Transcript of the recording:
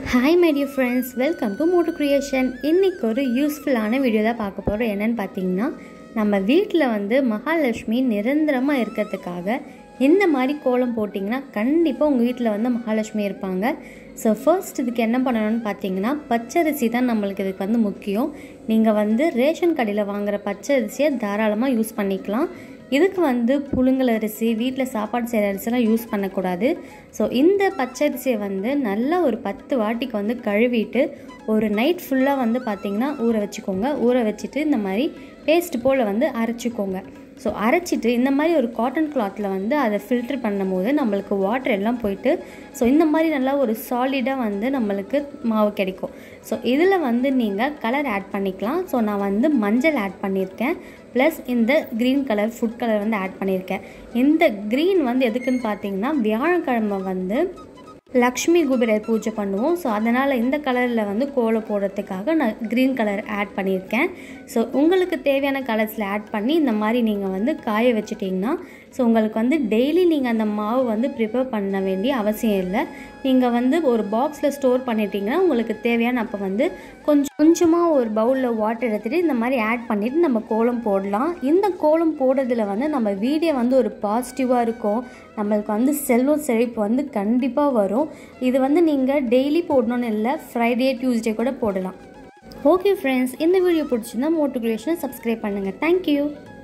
hi my dear friends welcome to moto creation இன்றைக்கி ஒரு யூஸ்ஃபுல்லான வீடியோ தான் பார்க்க போகிறோம் என்னென்னு பார்த்தீங்கன்னா நம்ம வீட்டில் வந்து மகாலட்சுமி நிரந்தரமாக இருக்கிறதுக்காக இந்த மாதிரி கோலம் போட்டிங்கன்னா கண்டிப்பாக உங்கள் வீட்டில் வந்து மகாலட்சுமி இருப்பாங்க ஸோ ஃபர்ஸ்ட் இதுக்கு என்ன பண்ணணும்னு பார்த்தீங்கன்னா பச்சரிசி தான் நம்மளுக்கு இதுக்கு வந்து முக்கியம் நீங்கள் வந்து ரேஷன் கடையில் வாங்குகிற பச்சரிசியை தாராளமாக யூஸ் பண்ணிக்கலாம் இதுக்கு வந்து புழுங்கல் அரிசி வீட்டில் சாப்பாடு செய்கிற அரிசிலாம் யூஸ் பண்ணக்கூடாது ஸோ இந்த பச்சரிசியை வந்து நல்லா ஒரு பத்து வாட்டிக்கு வந்து கழுவிட்டு ஒரு நைட் ஃபுல்லாக வந்து பார்த்திங்கன்னா ஊற வச்சுக்கோங்க ஊற வச்சுட்டு இந்த மாதிரி பேஸ்ட் போல் வந்து அரைச்சிக்கோங்க ஸோ அரைச்சிட்டு இந்த மாதிரி ஒரு காட்டன் கிளாத்தில் வந்து அதை ஃபில்ட்ரு பண்ணும்போது நம்மளுக்கு வாட்டர் எல்லாம் போயிட்டு ஸோ இந்த மாதிரி நல்லா ஒரு சாலிடாக வந்து நம்மளுக்கு மாவு கிடைக்கும் ஸோ இதில் வந்து நீங்கள் கலர் ஆட் பண்ணிக்கலாம் ஸோ நான் வந்து மஞ்சள் ஆட் பண்ணியிருக்கேன் ப்ளஸ் இந்த க்ரீன் கலர் ஃபுட் கலர் வந்து ஆட் பண்ணியிருக்கேன் இந்த க்ரீன் வந்து எதுக்குன்னு பார்த்தீங்கன்னா வியாழக்கிழமை வந்து லக்ஷ்மி குபேரர் பூஜை பண்ணுவோம் ஸோ அதனால் இந்த கலரில் வந்து கோலம் போடுறதுக்காக நான் க்ரீன் கலர் ஆட் பண்ணியிருக்கேன் ஸோ உங்களுக்கு தேவையான கலர்ஸில் ஆட் பண்ணி இந்த மாதிரி நீங்கள் வந்து காய வச்சுட்டிங்கன்னா ஸோ உங்களுக்கு வந்து டெய்லி நீங்கள் அந்த மாவு வந்து ப்ரிப்பேர் பண்ண வேண்டிய அவசியம் இல்லை நீங்கள் வந்து ஒரு பாக்ஸில் ஸ்டோர் பண்ணிட்டீங்கன்னா உங்களுக்கு தேவையான அப்போ வந்து கொஞ்சம் கொஞ்சமாக ஒரு பவுலில் வாட்டர் எடுத்துகிட்டு இந்த மாதிரி ஆட் பண்ணிவிட்டு நம்ம கோலம் போடலாம் இந்த கோலம் போடுறதுல வந்து நம்ம வீடியோ வந்து ஒரு பாசிட்டிவாக இருக்கும் நம்மளுக்கு வந்து செல்வம் செழிப்பு வந்து கண்டிப்பாக வரும் இது வந்து நீங்கள் டெய்லி போடணும்னு இல்லை ஃப்ரைடே டியூஸ்டே கூட போடலாம் ஓகே ஃப்ரெண்ட்ஸ் இந்த வீடியோ பிடிச்சிருந்தா மோட்டிவேஷனை சப்ஸ்கிரைப் பண்ணுங்கள் தேங்க்யூ